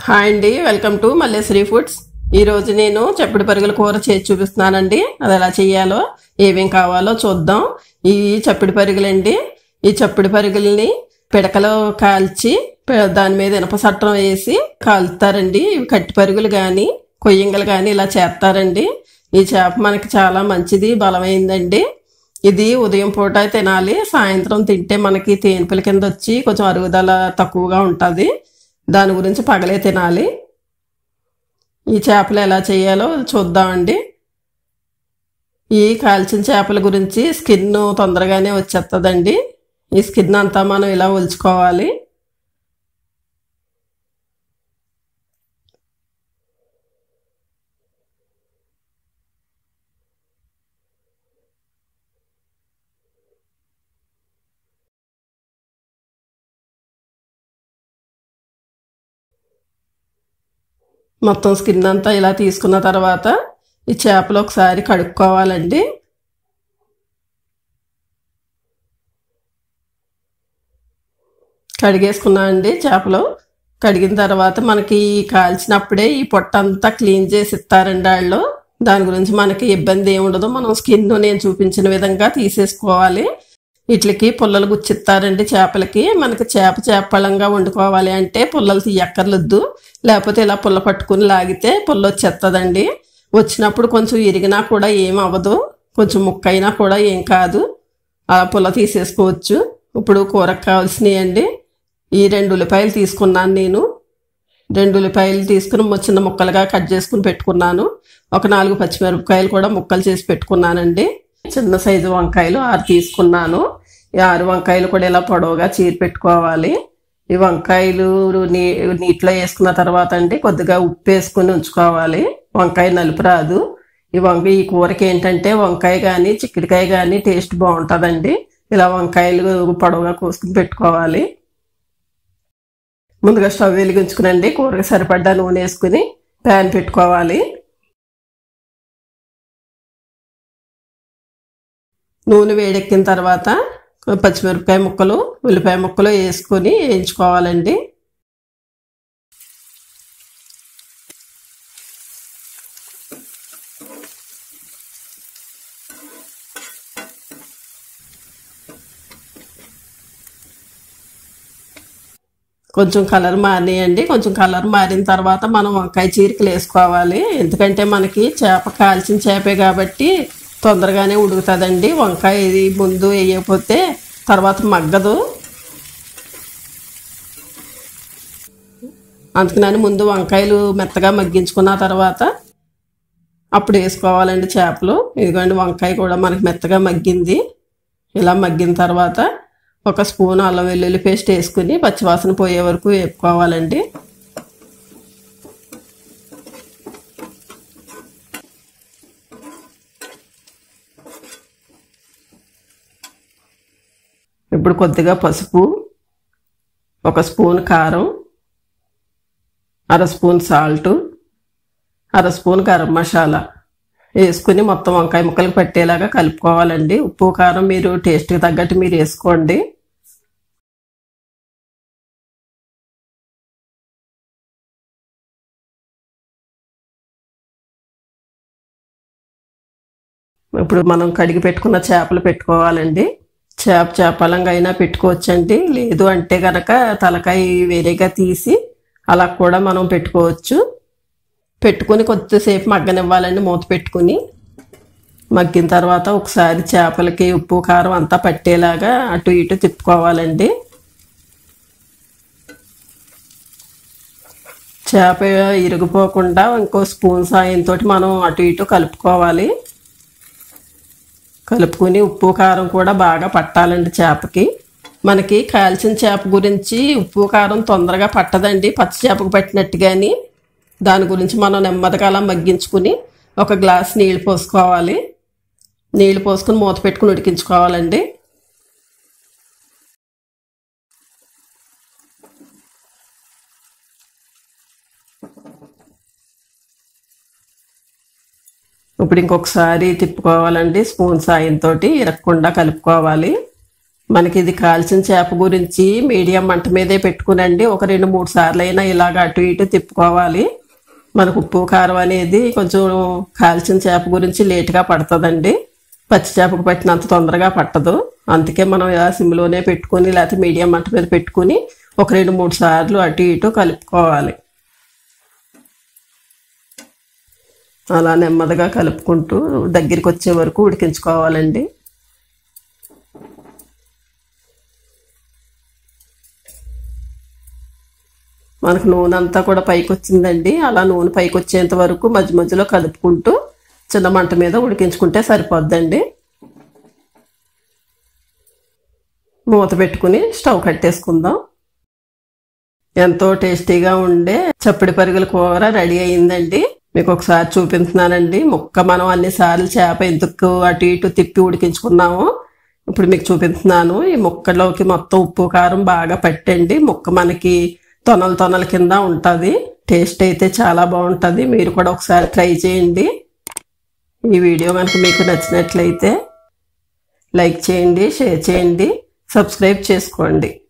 hi అండి welcome to Malleswari foods ఈ రోజు నేను చప్పుడు పరుగుల కూర చేసి చూపిస్తున్నానండి అది ఎలా చేయాలో ఏమేం కావాలో చూద్దాం ఈ చప్పుడు పరుగులండి ఈ చప్పుడు పరుగుల్ని పిడకలో కాల్చి ప- దాని మీద ఇనప సట్టం వేసి కాలుతారండి ఇవి కట్టి పరుగులు కానీ కొయ్యంగలు కానీ ఇలా చేస్తారండి ఈ చేప మనకి చాలా మంచిది బలమైందండి ఇది ఉదయం పూట తినాలి సాయంత్రం తింటే మనకి తేనిపల కింద వచ్చి కొంచెం అరుగుదల తక్కువగా ఉంటుంది దాని గురించి పగలే తినాలి ఈ చేపలు ఎలా చేయాలో చూద్దామండి ఈ కాల్చిన చేపల గురించి స్కిన్ తొందరగానే వచ్చేస్తుందండి ఈ స్కిన్ అంతా మనం ఇలా ఒలుచుకోవాలి మొత్తం స్కిన్ అంతా ఇలా తీసుకున్న తర్వాత ఈ చేపలు ఒకసారి కడుక్కోవాలండి కడిగేసుకున్నా అండి చేపలు కడిగిన తర్వాత మనకి ఈ కాల్చినప్పుడే ఈ పొట్ట అంతా క్లీన్ చేసి ఇస్తారండి వాళ్ళు దాని గురించి మనకి ఇబ్బంది ఏమి ఉండదు మనం స్కిన్ నేను చూపించిన విధంగా తీసేసుకోవాలి వీటికి పుల్లలు గుచ్చిస్తారండి చేపలకి మనకి చేప చేపలంగా వండుకోవాలి అంటే పుల్లలు తీయక్కర్లొద్దు లేకపోతే ఇలా పుల్ల పట్టుకుని లాగితే పుల్ల వచ్చేస్తుందండి వచ్చినప్పుడు కొంచెం ఇరిగినా కూడా ఏం అవ్వదు కొంచెం ముక్కైనా కూడా ఏం కాదు అలా పుల్ల తీసేసుకోవచ్చు ఇప్పుడు కూరకు కావాల్సినవి అండి ఈ రెండు ఉల్లిపాయలు తీసుకున్నాను నేను రెండు ఉల్లిపాయలు తీసుకుని ము- చిన్న ముక్కలుగా కట్ చేసుకుని పెట్టుకున్నాను ఒక నాలుగు పచ్చిమిరపకాయలు కూడా ముక్కలు చేసి పెట్టుకున్నానండి చిన్న సైజు వంకాయలు ఆరు తీసుకున్నాను ఈ ఆరు వంకాయలు కూడా ఇలా పొడవుగా చీరి పెట్టుకోవాలి ఈ వంకాయలు నీ నీటిలో వేసుకున్న తర్వాత అండి కొద్దిగా ఉప్పు వేసుకుని ఉంచుకోవాలి వంకాయ నలుపు రాదు ఈ వంకాయ ఈ కూరకి ఏంటంటే వంకాయ కానీ చిక్కుడుకాయ కానీ టేస్ట్ బాగుంటుందండి ఇలా వంకాయలు పొడవుగా కోసుకుని పెట్టుకోవాలి ముందుగా స్టవ్ వెలిగించుకునండి కూరకి సరిపడ్డా నూనె వేసుకుని ప్యాన్ పెట్టుకోవాలి నూనె వేడెక్కిన తర్వాత పచ్చిమిరపకాయ ముక్కలు ఉల్లిపాయ ముక్కలు వేసుకొని వేయించుకోవాలండి కొంచెం కలర్ మారినాయండి కొంచెం కలర్ మారిన తర్వాత మనం వంకాయ చీరికలు వేసుకోవాలి ఎందుకంటే మనకి చేప కాల్చిన చేపే కాబట్టి తొందరగానే ఉడుకుతుందండి వంకాయ ఇది ముందు వేయకపోతే తర్వాత మగ్గదు అందుకని ముందు వంకాయలు మెత్తగా మగ్గించుకున్న తర్వాత అప్పుడు వేసుకోవాలండి చేపలు ఇదిగోండి వంకాయ కూడా మనకి మెత్తగా మగ్గింది ఇలా మగ్గిన తర్వాత ఒక స్పూన్ అల్లం వెల్లుల్లి పేస్ట్ వేసుకుని పచ్చివాసన పోయే వరకు వేపుకోవాలండి ఇప్పుడు కొద్దిగా పసుపు ఒక స్పూన్ కారం అర స్పూన్ సాల్ట్ అర స్పూన్ గరం మసాలా వేసుకుని మొత్తం వంకాయ ముక్కలకు పట్టేలాగా కలుపుకోవాలండి ఉప్పు కారం మీరు టేస్ట్కి తగ్గట్టు మీరు వేసుకోండి ఇప్పుడు మనం కడిగి పెట్టుకున్న చేపలు పెట్టుకోవాలండి చేప చేపలంగా అయినా పెట్టుకోవచ్చండి లేదు అంటే గనక తలకాయ వేరేగా తీసి అలా కూడా మనం పెట్టుకోవచ్చు పెట్టుకుని కొద్దిసేపు మగ్గనివ్వాలండి మూత పెట్టుకుని మగ్గిన తర్వాత ఒకసారి చేపలకి ఉప్పు కారం అంతా పట్టేలాగా అటు ఇటు తిప్పుకోవాలండి చేప ఇరిగిపోకుండా ఇంకో స్పూన్ సాయంతో మనం అటు ఇటు కలుపుకోవాలి కలుపుకొని ఉప్పు కారం కూడా బాగా పట్టాలండి చేపకి మనకి కాల్చిన చేప గురించి ఉప్పు కారం తొందరగా పట్టదండి పచ్చి చేపకు పట్టినట్టు కానీ దాని గురించి మనం నెమ్మదిగా అలా మగ్గించుకుని ఒక గ్లాస్ నీళ్ళు పోసుకోవాలి నీళ్ళు పోసుకుని మూత పెట్టుకుని ఉడికించుకోవాలండి ఇప్పుడు ఇంకొకసారి తిప్పుకోవాలండి స్పూన్ సాయంతో ఇరగకుండా కలుపుకోవాలి మనకి ఇది కాల్చిన చేప గురించి మీడియం మంట మీదే పెట్టుకునండి ఒక రెండు మూడు సార్లు అయినా ఇలాగ అటు ఇటు తిప్పుకోవాలి మనకు ఉప్పు కారం అనేది కొంచెం కాల్చిన చేప గురించి లేటుగా పడుతుందండి పచ్చి చేపకు పట్టినంత తొందరగా పట్టదు అందుకే మనం ఇలా సిమ్లోనే పెట్టుకుని లేకపోతే మీడియం మంట మీద పెట్టుకుని ఒక రెండు మూడు సార్లు అటు ఇటు కలుపుకోవాలి అలా నెమ్మదిగా కలుపుకుంటూ దగ్గరికి వచ్చే వరకు ఉడికించుకోవాలండి మనకు నూనె అంతా కూడా పైకి వచ్చిందండి అలా నూనె పైకి వచ్చేంత వరకు మధ్య మధ్యలో కలుపుకుంటూ చిన్న మంట మీద ఉడికించుకుంటే సరిపోద్దండి మూత పెట్టుకుని స్టవ్ కట్టేసుకుందాం ఎంతో టేస్టీగా ఉండే చప్పడి పరుగుల కూర రెడీ అయిందండి మీకు ఒకసారి చూపిస్తున్నానండి ముక్క మనం అన్నిసార్లు చేప ఎందుకు అటు ఇటు తిప్పి ఉడికించుకున్నాము ఇప్పుడు మీకు చూపిస్తున్నాను ఈ ముక్కలోకి మొత్తం ఉప్పు కారం బాగా పట్టండి ముక్క మనకి తొనల తొనల కింద ఉంటుంది టేస్ట్ అయితే చాలా బాగుంటుంది మీరు కూడా ఒకసారి ట్రై చేయండి ఈ వీడియో కనుక మీకు నచ్చినట్లయితే లైక్ చేయండి షేర్ చేయండి సబ్స్క్రైబ్ చేసుకోండి